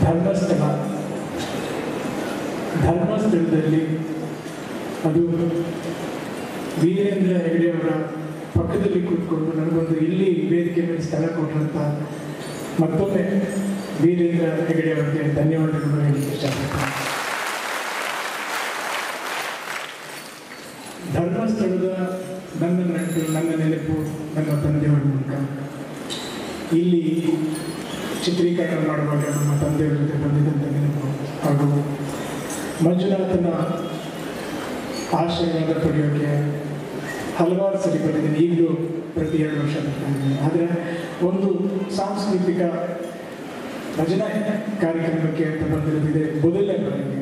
ಧರ್ಮಸ್ಥಳ ಧರ್ಮಸ್ಥಳದಲ್ಲಿ ಅದು ವೀರೇಂದ್ರ ಹೆಗಡೆಯವರ ಪಕ್ಕದಲ್ಲಿ ಕೂತ್ಕೊಂಡು ನನಗೊಂದು ಇಲ್ಲಿ ವೇದಿಕೆ ಮೇಲೆ ಸ್ಥಳ ಕೊಟ್ಟಂತ ಮತ್ತೊಮ್ಮೆ ವೀರೇಂದ್ರ ಹೆಗಡೆ ಅವರಿಗೆ ಧನ್ಯವಾದಗಳು ಹೇಳಲಿಕ್ಕೆ ಇಷ್ಟಪಡ್ತೀನಿ ಧರ್ಮಸ್ಥಳದ ನನ್ನ ನಂಟು ನನ್ನ ನೆನಪು ನನ್ನ ತಂದೆಯವರ ಮೂಲಕ ಇಲ್ಲಿ ಚಿತ್ರೀಕರಣ ಮಾಡುವಾಗ ನಮ್ಮ ತಂದೆಯವರ ಜೊತೆ ಬಂದಿದ್ದಂಥ ನೆನಪು ಹಾಗೂ ಮಂಜುನಾಥನ ಆಶೀರ್ವಾದ ಪಡೆಯೋಕ್ಕೆ ಹಲವಾರು ಸರಿ ಬಂದಿದ್ದೀನಿ ಈಗಲೂ ಪ್ರತಿ ಎರಡು ವರ್ಷ ಬರ್ತಾ ಇದ್ದೀನಿ ಆದರೆ ಒಂದು ಸಾಂಸ್ಕೃತಿಕ ಭಜನಾ ಕಾರ್ಯಕ್ರಮಕ್ಕೆ ಅಂತ ಬಂದಿರೋದಿದೆ ಮೊದಲನೇ ಬಾರಿಗೆ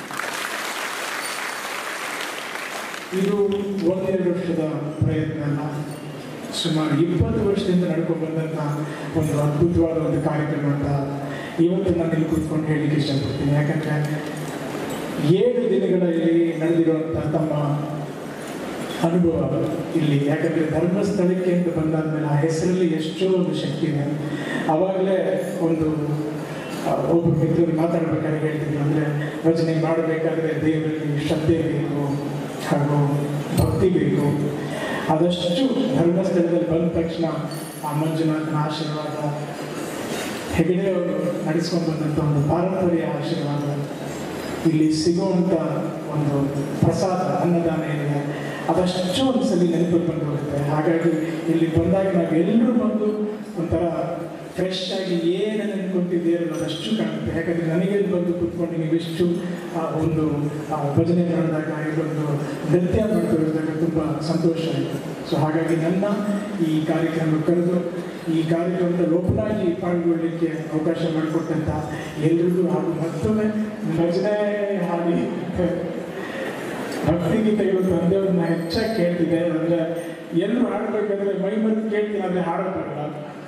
ಇದು ಒಂದೆರಡು ವರ್ಷದ ಪ್ರಯತ್ನ ಅಲ್ಲ ಸುಮಾರು ಇಪ್ಪತ್ತು ವರ್ಷದಿಂದ ನಡ್ಕೊಂಡು ಬಂದಂಥ ಒಂದು ಅದ್ಭುತವಾದ ಒಂದು ಕಾರ್ಯಕ್ರಮ ಅಂತ ಇವತ್ತು ನಾನು ಇಲ್ಲಿ ಕೂತ್ಕೊಂಡು ಹೇಳಲಿಕ್ಕೆ ಇಷ್ಟಪಡ್ತೀನಿ ಯಾಕಂದರೆ ಏಳು ದಿನಗಳಲ್ಲಿ ನಡೆದಿರುವಂಥ ತಮ್ಮ ಅನುಭವ ಇಲ್ಲಿ ಯಾಕಂದರೆ ಧರ್ಮಸ್ಥಳಕ್ಕೆ ಅಂತ ಬಂದಾದ್ಮೇಲೆ ಆ ಹೆಸರಲ್ಲಿ ಎಷ್ಟೋ ಒಂದು ಶಕ್ತಿ ಇದೆ ಆವಾಗಲೇ ಒಂದು ಆ, ಒಬ್ಬ ಮಿತ್ರರು ಮಾತಾಡ್ಬೇಕಾದ್ರೆ ಹೇಳ್ತಿದ್ರು ಅಂದರೆ ಭಜನೆ ಮಾಡಬೇಕಾದ್ರೆ ದೇವರಲ್ಲಿ ಶ್ರದ್ಧೆ ಬೇಕು ಹಾಗೂ ಭಕ್ತಿ ಬೇಕು ಆದಷ್ಟು ಧರ್ಮಸ್ಥಳದಲ್ಲಿ ಬಂದ ತಕ್ಷಣ ಆ ಮಂಜುನಾಥನ ಆಶೀರ್ವಾದ ಹೆಗಡೆಯವರು ನಡೆಸ್ಕೊಂಡು ಬಂದಂಥ ಒಂದು ಪಾರಂಪರ್ಯ ಆಶೀರ್ವಾದ ಇಲ್ಲಿ ಸಿಗುವಂಥ ಒಂದು ಪ್ರಸಾದ ಅನ್ನದಾನ ಏನಿದೆ ಅದಷ್ಟು ಒಂದ್ಸಲಿ ನೆನಪಿಗೆ ಬಂದು ಹೋಗುತ್ತೆ ಹಾಗಾಗಿ ಇಲ್ಲಿ ಬಂದಾಗ ನಾವು ಎಲ್ಲರೂ ಬಂದು ಒಂಥರ ಫ್ರೆಶ್ ಆಗಿ ಏನು ನೆನ್ಕೊಂತಿದ್ದೀರ ಅನ್ನೋದಷ್ಟು ಕಾಣುತ್ತೆ ಯಾಕಂದರೆ ನನಗೆ ಬಂದು ಕೂತ್ಕೊಂಡು ನೀವಿಷ್ಟು ಆ ಒಂದು ಆ ಭಜನೆ ಮಾಡಿದಾಗ ಇದೊಂದು ನೃತ್ಯ ಮಾಡ್ತಿರೋದಾಗ ತುಂಬ ಸಂತೋಷ ಆಯಿತು ಸೊ ಹಾಗಾಗಿ ನನ್ನ ಈ ಕಾರ್ಯಕ್ರಮ ಕರೆದು ಈ ಕಾರ್ಯಕ್ರಮದ ಲೋಪನಾಗಿ ಪಾಲ್ಗೊಳ್ಳಿಕ್ಕೆ ಅವಕಾಶ ಮಾಡಿಕೊಟ್ಟಂತ ಎಲ್ರಿಗೂ ಹಾಗೂ ಮತ್ತೊಮ್ಮೆ ಭಜನೆ ಹಾಡಿ ಭಕ್ತಿಗೀತೆಗಳು ತಂದೆಯವ್ರನ್ನ ಹೆಚ್ಚಾಗಿ ಕೇಳ್ತಿದೆ ಅಂದರೆ ಎಲ್ಲರೂ ಹಾಡಬೇಕಾದ್ರೆ ಮೈ ಮರೆತು ಕೇಳ್ತೀನಿ ಆದರೆ ಹಾಡೋಕ್ಕಾಗಲ್ಲ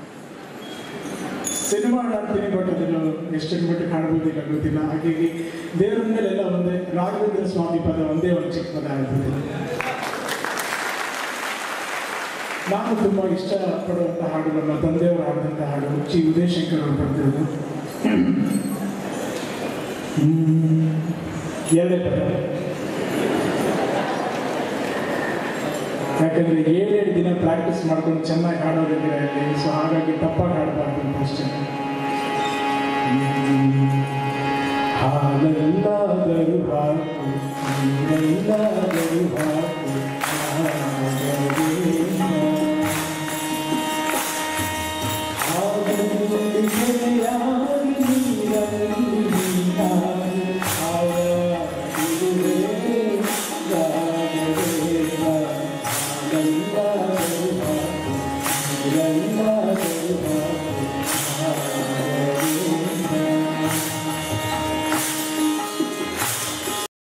ಸಿನಿಮಾ ಹಾಡ್ತೀನಿ ಬಟ್ ಅದನ್ನು ಎಷ್ಟರ ಮಟ್ಟಿಗೆ ಹಾಡ್ಬೋದಿಲ್ಲ ಗೊತ್ತಿಲ್ಲ ಹಾಗಾಗಿ ದೇವರ ಮೇಲೆಲ್ಲ ಒಂದೇ ರಾಘವೇಂದ್ರ ಸ್ವಾಮಿ ಪದ ಒಂದೇ ಒಂದು ಚಿಕ್ಕ ಪದ ಹಾಡ್ಬೋದಿಲ್ಲ ನಾನು ತುಂಬ ಇಷ್ಟಪಡುವಂಥ ಹಾಡು ನಮ್ಮ ತಂದೆಯವರು ಹಾಡಿದಂಥ ಹಾಡು ಚಿ ಉದಯಶಂಕರ್ ಅವರು ಬರ್ತಿರೋದು ಹ್ಮ್. ಎರಡೇ ಪದ ಯಾಕಂದ್ರೆ ಏಳೇಳು ದಿನ ಪ್ರಾಕ್ಟೀಸ್ ಮಾಡ್ಕೊಂಡು ಚೆನ್ನಾಗಿ ಹಾಡೋದಿದ್ರೆ ಅಲ್ಲಿ ಸೊ ಹಾಗಾಗಿ ತಪ್ಪಾಗಿ ಹಾಡಬಾರ್ದು ಅಂತ ಅಷ್ಟೇ ಹಾಲೆಲ್ಲಾದರೂ ಹಾಕು ನೀರೆಲ್ಲಾದರೂ ಹಾಕು ನಾಗವೇನ. ಹಾಲಲ್ಲಿ ಕೆರೆಯಾಗಿ ನೀರಲ್ಲಿ ನೀನಾಗಿ ಹಾಯಾಗಿರುವೆ ರಾಗವೇನ. ಹಾಲೆಲ್ಲಾದರೂ ಹಾಕು ನೀರೆಲ್ಲಾದರೂ ಹಾಕು